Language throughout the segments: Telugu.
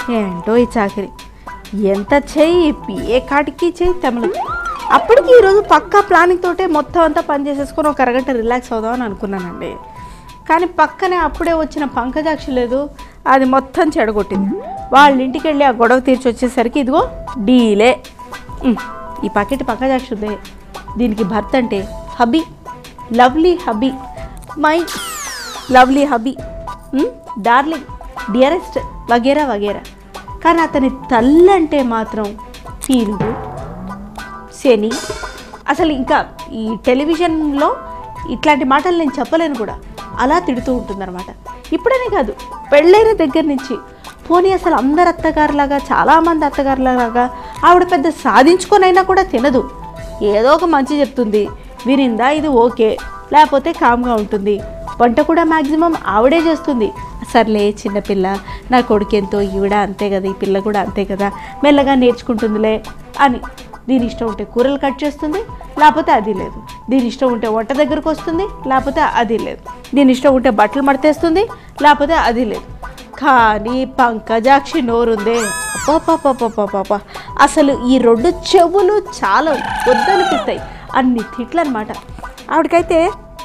ఏంటో ఈ చాకరి ఎంత చెయ్యి ఏ కాటికి చెయ్యి తమిళ అప్పటికి ఈరోజు పక్కా ప్లానింగ్ తోటే మొత్తం అంతా పని చేసేసుకొని ఒక అరగంట రిలాక్స్ అవుదామని అనుకున్నానండి కానీ పక్కనే అప్పుడే వచ్చిన పంకజాక్షి లేదు అది మొత్తం చెడగొట్టింది వాళ్ళ ఇంటికి వెళ్ళి ఆ గొడవ తీర్చి వచ్చేసరికి ఇదిగో డీలే ఉమ్, ఈ పకెట్ పంకజాక్షి ఉందే దీనికి భర్త అంటే hubby lovely hubby my lovely hubby darling dearest వగేరా వగేరా కానీ అతని తల్లి అంటే మాత్రం పీనుగు శని అసలు ఇంకా ఈ టెలివిజన్లో ఇట్లాంటి మాటలు నేను చెప్పలేను కూడా అలా తిడుతూ ఉంటుందన్నమాట ఇప్పుడనే కాదు పెళ్ళైన దగ్గర నుంచి పోనీ అసలు అందరు అత్తగారులాగా చాలామంది అత్తగారులాగా ఆవిడ పెద్ద సాధించుకొనైనా కూడా తినదు ఏదో ఒక మంచి చెప్తుంది వినిందా ఇది ఓకే లేకపోతే కామ్గా ఉంటుంది వంట కూడా మ్యాక్సిమం ఆవిడే చేస్తుంది సర్లే చిన్నపిల్ల నా కొడుకు ఎంతో ఈవిడ అంతే కదా ఈ పిల్ల కూడా అంతే కదా మెల్లగా నేర్చుకుంటుందిలే అని దీని ఇష్టం ఉంటే కూరలు కట్ చేస్తుంది లేకపోతే అది లేదు దీని ఇష్టం ఉంటే వంట దగ్గరకు వస్తుంది లేకపోతే అది లేదు దీని ఇష్టం ఉంటే బట్టలు మడతేస్తుంది లేకపోతే అది లేదు కానీ పంకజాక్షి నోరుందే అப்பாపాపాపాపాపా అసలు ఈ రెండు చెవులు చాలా వద్దనిపిస్తాయి అన్ని తిట్లు అనమాట ఆవిడకైతే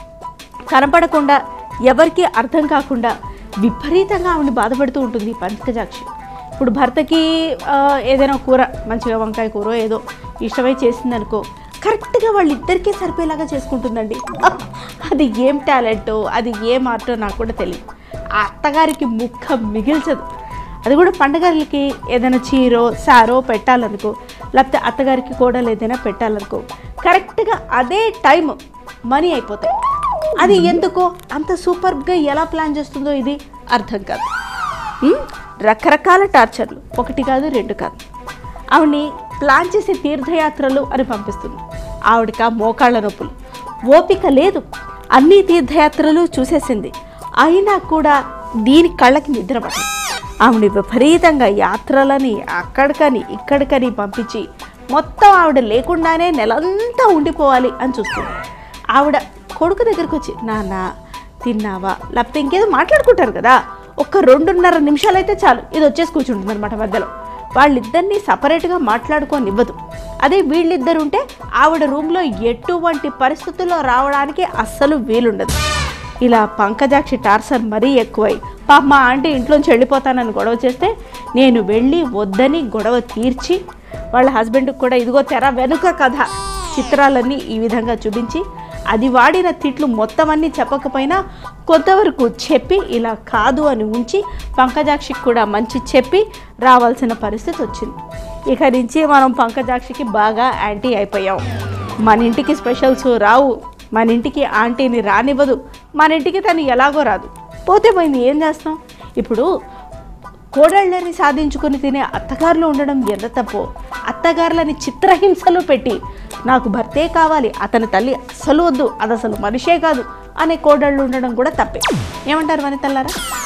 కనపడకుండా ఎవరికి అర్థం కాకుండా విపరీతంగా ఆవిడని బాధపడుతూ ఉంటుంది ఈ పంకజాక్షి ఇప్పుడు భర్తకి ఆ, ఏదైనా కూర మంచిగా వంకాయ కూర ఏదో ఇష్టమై చేసిందనుకో కరెక్ట్గా వాళ్ళిద్దరికీ సరిపోయేలాగా చేసుకుంటుందండి అహ్, అది ఏం టాలెంటో అది ఏం ఆర్టో నాకు కూడా తెలియదు ఆ అత్తగారికి ముక్క మిగిల్చదు అది కూడా పండగలకి ఏదైనా చీరో సారో పెట్టాలనుకో లేకపోతే అత్తగారికి కోడలు ఏదైనా పెట్టాలనుకో కరెక్ట్గా అదే టైం మనీ అయిపోతాయి అది ఎందుకో అంత సూపర్గా ఎలా ప్లాన్ చేస్తుందో ఇది అర్థం కాదు ఉమ్, రకరకాల టార్చర్లు ఒకటి కాదు రెండు కాదు ఆవిడ్ని ప్లాన్ చేసే తీర్థయాత్రలు అని పంపిస్తుంది ఆవిడకి ఆ మోకాళ్ళ నొప్పులు ఓపిక లేదు అన్ని తీర్థయాత్రలు చూసేసింది అయినా కూడా దీని కళ్ళకి నిద్ర పడదు ఆవిడ విపరీతంగా యాత్రలని అక్కడికని ఇక్కడికని పంపించి మొత్తం ఆవిడ లేకుండానే నెలంతా ఉండిపోవాలి అని చూస్తుంది ఆవిడ కొడుకు దగ్గరకు వచ్చి నాన్న తిన్నావా లేకపోతే ఇంకేదో మాట్లాడుకుంటారు కదా ఒక్క రెండున్నర నిమిషాలు అయితే చాలు ఇది వచ్చేసి కూర్చుంటుంది అనమాట మధ్యలో వాళ్ళిద్దరినీ సపరేట్గా మాట్లాడుకోనివ్వదు అదే వీళ్ళిద్దరు ఉంటే ఆవిడ రూమ్లో ఎటువంటి పరిస్థితుల్లో రావడానికి అస్సలు వీలుండదు ఇలా పంకజాక్షి టార్సర్ మరీ ఎక్కువై పాప మా ఆంటీ ఇంట్లోంచి వెళ్ళిపోతానని గొడవ చేస్తే నేను వెళ్ళి వద్దని గొడవ తీర్చి వాళ్ళ హస్బెండ్కి కూడా ఇదిగో తెర వెనుక కథ చిత్రాలన్నీ ఈ విధంగా చూపించి అది వాడిన తిట్లు మొత్తం అన్నీ చెప్పకపోయినా కొంతవరకు చెప్పి ఇలా కాదు అని ఉంచి పంకజాక్షికి కూడా మంచి చెప్పి రావాల్సిన పరిస్థితి వచ్చింది ఇక నుంచి మనం పంకజాక్షికి బాగా యాంటీ అయిపోయాం మన ఇంటికి స్పెషల్స్ రావు మన ఇంటికి ఆంటీని రానివ్వదు మన ఇంటికి తను ఎలాగో రాదు పోతే పోయింది ఏం చేస్తాం ఇప్పుడు కోడళ్ళని సాధించుకొని తినే అత్తగారులు ఉండడం ఎంత తప్పో అత్తగారులని చిత్రహింసలు పెట్టి నాకు భర్తే కావాలి అతని తల్లి అస్సలు వద్దు అది అసలు మనిషే కాదు అనే కోడళ్ళు ఉండడం కూడా తప్పే ఏమంటారు వనితల్లారా